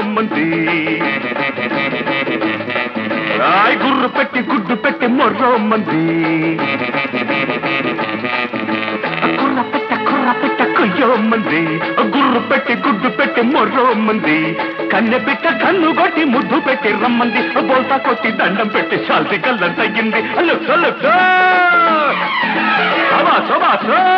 రమ్మంది రాయ్ గుర్రు పెట్టి గుడ్డు పెట్టి మొర్రమ్మంది కుర్ర పెట్ట కుర్ర పెట్ట కొయ్యమ్మంది గుర్రు పెట్టి గుడ్డు పెట్టి మొర్రమ్మంది కన్నె పెట్ట కన్ను కొట్టి ముద్దు పెట్టి రమ్మంది బోల్తా కొట్టి దండం పెట్టి శాల్తి కళ్ళం తగ్గింది లుక్ లుక్ సభా సభా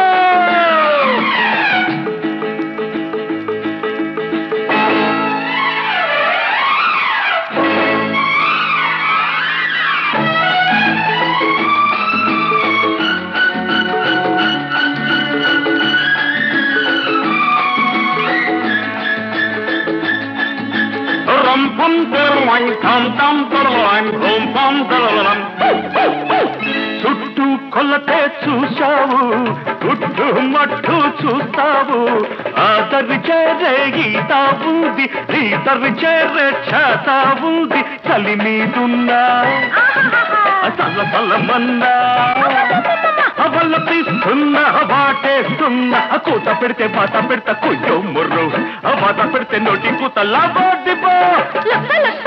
రం పం తెరలం ఠం ఠం తెరలం రం పం తెరలం చుట్టూ కొల్లతే చూశావు గుడ్డు మట్టు చూస్తావు ఆదరి చేరే గీత ఉంది ఈదరి చేరే చేత ఉంది చలి మీదున్నా చల్ల చల్లమన్నా అవల్ల తీస్తున్నా వాటేస్తున్నా కూత పెడితే బాత పెడతా కొయ్యో ముర్రు ఆ బాత పెడితే నోటి కూత లాబోటిపో లక్క లక్క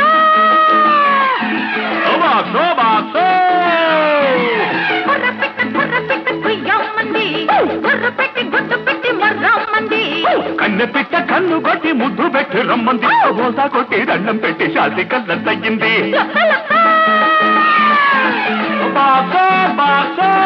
బాసో బాసో కుర్ర పెట్ట కుర్ర పెట్ట కుయ్యమ్మంది కుర్ర పెట్టి గుడ్డు పెట్టి మర్రమ్మంది కన్నె పిట్ట కన్ను కొట్టి ముద్దు పెట్టి రమ్మంది బోసా కొట్టి దండం పెట్టి శాంతి కళ్ళ తగ్గింది లక్క లక్క బాసో బాసో